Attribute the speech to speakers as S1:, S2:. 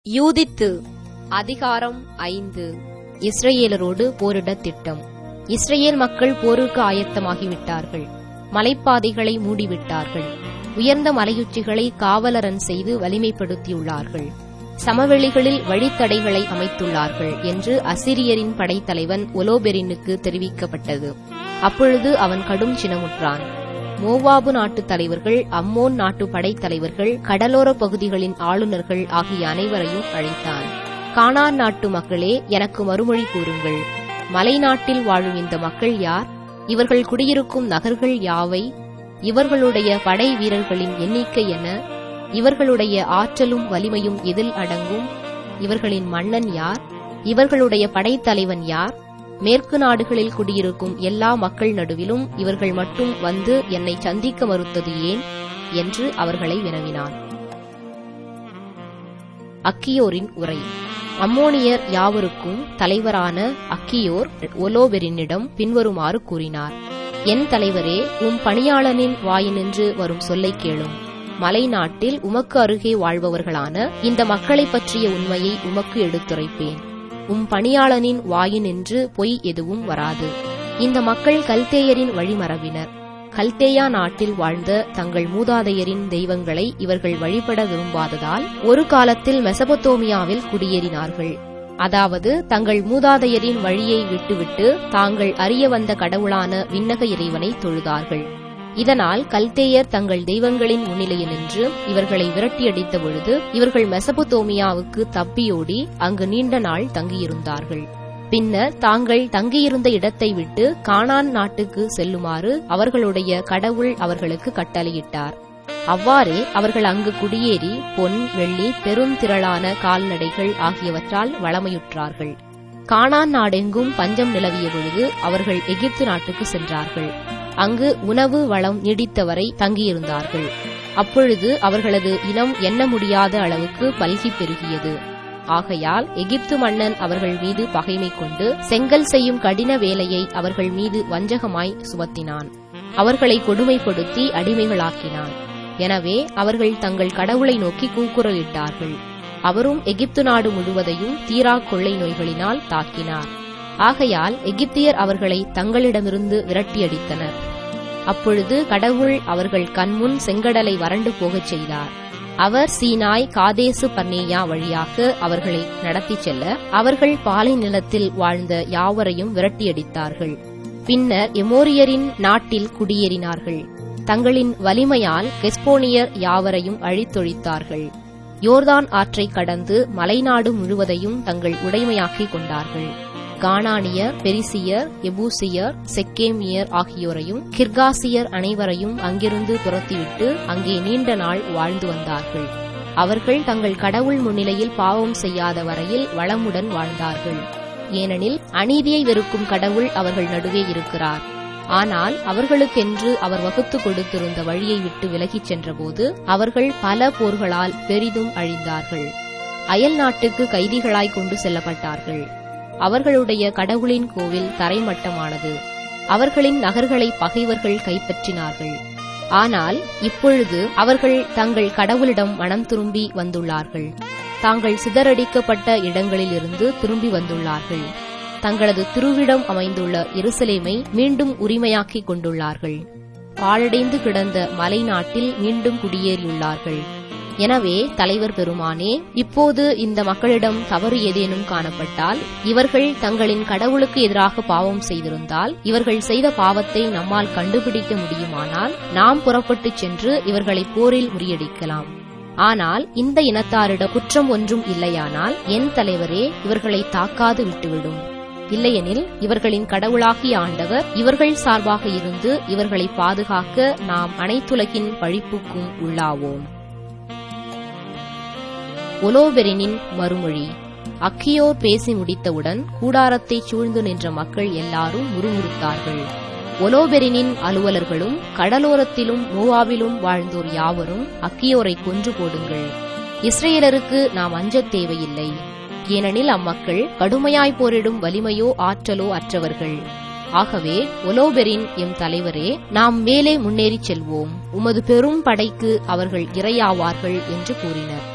S1: யூதித்து அதிகாரம் ஐந்து இஸ்ரவேலரோடு போரிடத் திட்டம் இஸ்ரவேல் மக்கள் போருக்கு ஆயத்தமாகிவிட்டார்கள் மலைப்பாதைகளை மூடிவிட்டார்கள் உயர்ந்த மலையுச்சிகளை காவலரன் செய்து வலிமைப்படுத்தியுள்ளார்கள் சமவெளிகளில் வழித்தடைகளை அமைத்துள்ளார்கள் என்று அசிரியரின் படைத்தலைவன் ஒலோபெரினுக்கு தெரிவிக்கப்பட்டது அப்பொழுது அவன் கடும் சினமுற்றான் மோவாபு நாட்டு தலைவர்கள் அம்மோன் நாட்டு படைத்தலைவர்கள் கடலோர பகுதிகளின் ஆளுநர்கள் ஆகிய அனைவரையும் அழைத்தான் கானான் நாட்டு மக்களே எனக்கு மறுமொழி கூறுங்கள் மலை நாட்டில் வாழும் இந்த மக்கள் யார் இவர்கள் குடியிருக்கும் நகர்கள் யாவை இவர்களுடைய படை வீரர்களின் எண்ணிக்கை என்ன இவர்களுடைய ஆற்றலும் வலிமையும் எதில் அடங்கும் இவர்களின் மன்னன் யார் இவர்களுடைய படைத்தலைவன் யார் மேற்கு நாடுகளில் குடியிருக்கும் எல்லா மக்கள் நடுவிலும் இவர்கள் மட்டும் வந்து என்னை சந்திக்க மறுத்தது ஏன் என்று அவர்களை வினவினான் அக்கியோரின் உரை அம்மோனியர் யாவருக்கும் தலைவரான அக்கியோர் ஒலோபெரினிடம் பின்வருமாறு கூறினார் என் தலைவரே உம் பணியாளனின் வாயினின்று வரும் சொல்லைக் கேளும் மலை நாட்டில் உமக்கு அருகே வாழ்பவர்களான இந்த மக்களைப் பற்றிய உண்மையை உமக்கு எடுத்துரைப்பேன் உம் பணியாளனின் வாயினின்று பொய் எதுவும் வராது இந்த மக்கள் கல்தேயரின் வழிமரபினர் கல்தேயா நாட்டில் வாழ்ந்த தங்கள் மூதாதையரின் தெய்வங்களை இவர்கள் வழிபட விரும்பாததால் ஒரு காலத்தில் மெசபத்தோமியாவில் குடியேறினார்கள் அதாவது தங்கள் மூதாதையரின் வழியை விட்டுவிட்டு தாங்கள் அறிய வந்த கடவுளான விண்ணக இறைவனை தொழுதார்கள் இதனால் கல்தேயர் தங்கள் தெய்வங்களின் முன்னிலையில் நின்று இவர்களை விரட்டியடித்த பொழுது இவர்கள் மெசபுத்தோமியாவுக்கு தப்பியோடி அங்கு நீண்ட நாள் தங்கியிருந்தார்கள் பின்னர் தாங்கள் தங்கியிருந்த இடத்தை விட்டு கானான் நாட்டுக்கு செல்லுமாறு அவர்களுடைய கடவுள் அவர்களுக்கு கட்டளையிட்டார் அவ்வாறே அவர்கள் அங்கு குடியேறி பொன் வெள்ளி பெருந்திரளான கால்நடைகள் ஆகியவற்றால் வளமையுற்றார்கள் கானான் நாடெங்கும் பஞ்சம் நிலவிய பொழுது அவர்கள் எகிப்து நாட்டுக்கு சென்றார்கள் அங்கு உணவு வளம் நீடித்தவரை தங்கியிருந்தார்கள் அப்பொழுது அவர்களது இனம் எண்ண முடியாத அளவுக்கு பல்கி பெருகியது ஆகையால் எகிப்து மன்னன் அவர்கள் மீது பகைமை கொண்டு செங்கல் செய்யும் கடின வேலையை அவர்கள் மீது வஞ்சகமாய் சுமத்தினான் அவர்களை கொடுமைப்படுத்தி அடிமைகளாக்கினான் எனவே அவர்கள் தங்கள் கடவுளை நோக்கி கூக்குரலிட்டார்கள் அவரும் எகிப்து நாடு முழுவதையும் தீரா கொள்ளை நோய்களினால் தாக்கினார் ஆகையால் எகிப்தியர் அவர்களை தங்களிடமிருந்து விரட்டியடித்தனர் அப்பொழுது கடவுள் அவர்கள் கண்முன் செங்கடலை வறண்டு போகச் செய்தார் அவர் சீனாய் காதேசு பர்னேயா வழியாக அவர்களை நடத்திச் செல்ல அவர்கள் பாலை நிலத்தில் வாழ்ந்த யாவரையும் விரட்டியடித்தார்கள் பின்னர் எமோரியரின் நாட்டில் குடியேறினார்கள் தங்களின் வலிமையால் கெஸ்போனியர் யாவரையும் அழித்தொழித்தார்கள் யோர்தான் ஆற்றை கடந்து மலைநாடு முழுவதையும் தங்கள் உடைமையாக்கிக் கொண்டார்கள் கானானியர் பெரிசியர் எபூசியர் செக்கேமியர் ஆகியோரையும் கிர்காசியர் அனைவரையும் அங்கிருந்து துரத்திவிட்டு அங்கே நீண்ட நாள் வாழ்ந்து வந்தார்கள் அவர்கள் தங்கள் கடவுள் முன்னிலையில் பாவம் செய்யாத வரையில் வளமுடன் வாழ்ந்தார்கள் ஏனெனில் அநீதியை வெறுக்கும் கடவுள் அவர்கள் நடுவே இருக்கிறார் ஆனால் அவர்களுக்கென்று அவர் வகுத்து கொடுத்திருந்த வழியை விட்டு விலகிச் சென்றபோது அவர்கள் பல போர்களால் பெரிதும் அழிந்தார்கள் அயல் நாட்டுக்கு கைதிகளாய் கொண்டு செல்லப்பட்டார்கள் அவர்களுடைய கடவுளின் கோவில் தரைமட்டமானது அவர்களின் நகர்களை பகைவர்கள் கைப்பற்றினார்கள் ஆனால் இப்பொழுது அவர்கள் தங்கள் கடவுளிடம் மனம் திரும்பி வந்துள்ளார்கள் தாங்கள் சிதறடிக்கப்பட்ட இடங்களிலிருந்து திரும்பி வந்துள்ளார்கள் தங்களது திருவிடம் அமைந்துள்ள எருசலேமை மீண்டும் உரிமையாக்கிக் கொண்டுள்ளார்கள் பாழடைந்து கிடந்த மலை நாட்டில் மீண்டும் குடியேறியுள்ளார்கள் எனவே தலைவர் பெருமானே இப்போது இந்த மக்களிடம் தவறு ஏதேனும் காணப்பட்டால் இவர்கள் தங்களின் கடவுளுக்கு எதிராக பாவம் செய்திருந்தால் இவர்கள் செய்த பாவத்தை நம்மால் கண்டுபிடிக்க முடியுமானால் நாம் புறப்பட்டுச் சென்று இவர்களை போரில் முறியடிக்கலாம் ஆனால் இந்த இனத்தாரிடம் குற்றம் ஒன்றும் இல்லையானால் என் தலைவரே இவர்களை தாக்காது விட்டுவிடும் இல்லையெனில் இவர்களின் கடவுளாகிய ஆண்டவர் இவர்கள் சார்பாக இருந்து இவர்களை பாதுகாக்க நாம் அனைத்துலகின் பழிப்புக்கும் உள்ளாவோம் ஒலோபெரினின் மறுமொழி அக்கியோர் பேசி முடித்தவுடன் கூடாரத்தை சூழ்ந்து நின்ற மக்கள் எல்லாரும் முறுமுறுத்தார்கள் ஒலோபெரினின் அலுவலர்களும் கடலோரத்திலும் மூவாவிலும் வாழ்ந்தோர் யாவரும் அக்கியோரை கொன்று போடுங்கள் இஸ்ரேலருக்கு நாம் அஞ்சத் தேவையில்லை ஏனெனில் அம்மக்கள் கடுமையாய் போரிடும் வலிமையோ ஆற்றலோ அற்றவர்கள் ஆகவே ஒலோபெரின் எம் தலைவரே நாம் மேலே முன்னேறிச் செல்வோம் உமது பெரும் படைக்கு அவர்கள் இரையாவார்கள் என்று கூறினர்